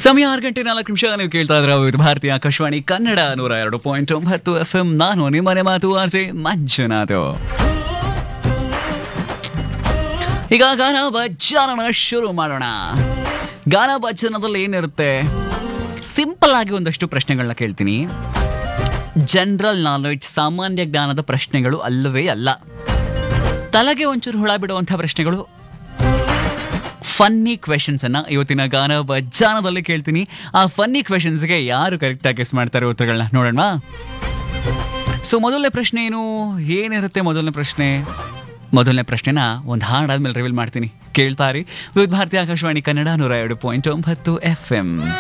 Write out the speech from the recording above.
ಸಮಯ ಆರು ಗಂಟೆ ನಾಲ್ಕು ನಿಮಿಷ ನೀವು ಕೇಳ್ತಾ ಇದ್ರ ವಿವಿಧ ಭಾರತೀಯ ಆಕಾಶವಾಣಿ ಕನ್ನಡ ನೂರ ಎರಡು ಪಾಯಿಂಟ್ ಒಂಬತ್ತು ಎಫ್ ಎಂ ನಾನು ನಿಮ್ಮನೆ ಮಾತು ಆರ್ಜೆ ಮಂಜುನಾಥ್ ಈಗ ಗಾನ ಭಜನನ ಶುರು ಮಾಡೋಣ ಗಾನ ಭಜನದಲ್ಲಿ ಏನಿರುತ್ತೆ ಸಿಂಪಲ್ ಆಗಿ ಒಂದಷ್ಟು ಪ್ರಶ್ನೆಗಳನ್ನ ಕೇಳ್ತೀನಿ ಜನರಲ್ ನಾಲೆಡ್ಜ್ ಸಾಮಾನ್ಯ ಜ್ಞಾನದ ಪ್ರಶ್ನೆಗಳು ಅಲ್ಲವೇ ಅಲ್ಲ ತಲೆಗೆ ಒಂಚೂರು ಹುಳ ಬಿಡುವಂಥ ಪ್ರಶ್ನೆಗಳು ಫನ್ನಿ ಕ್ವೆಶನ್ಸ್ ಅನ್ನ ಇವತ್ತಿನ ಗಾನ ಭಜಾನದಲ್ಲಿ ಕೇಳ್ತೀನಿ ಆ ಫನ್ನಿ ಕ್ವೆಶನ್ಸ್ಗೆ ಯಾರು ಕರೆಕ್ಟಾಗಿ ಗೆಸ್ ಮಾಡ್ತಾರೆ ಉತ್ತರಗಳನ್ನ ನೋಡೋಣ ಸೊ ಮೊದಲನೇ ಪ್ರಶ್ನೆ ಏನು ಏನಿರುತ್ತೆ ಮೊದಲನೇ ಪ್ರಶ್ನೆ ಮೊದಲನೇ ಪ್ರಶ್ನೆನ ಒಂದು ಹಾಡಾದ್ಮೇಲೆ ರಿವೀಲ್ ಮಾಡ್ತೀನಿ ಕೇಳ್ತಾರಿ ವಿವಿಧ ಭಾರತಿ ಆಕಾಶವಾಣಿ ಕನ್ನಡ ನೂರ ಎರಡು ಪಾಯಿಂಟ್ ಒಂಬತ್ತು ಎಫ್ ಎಂ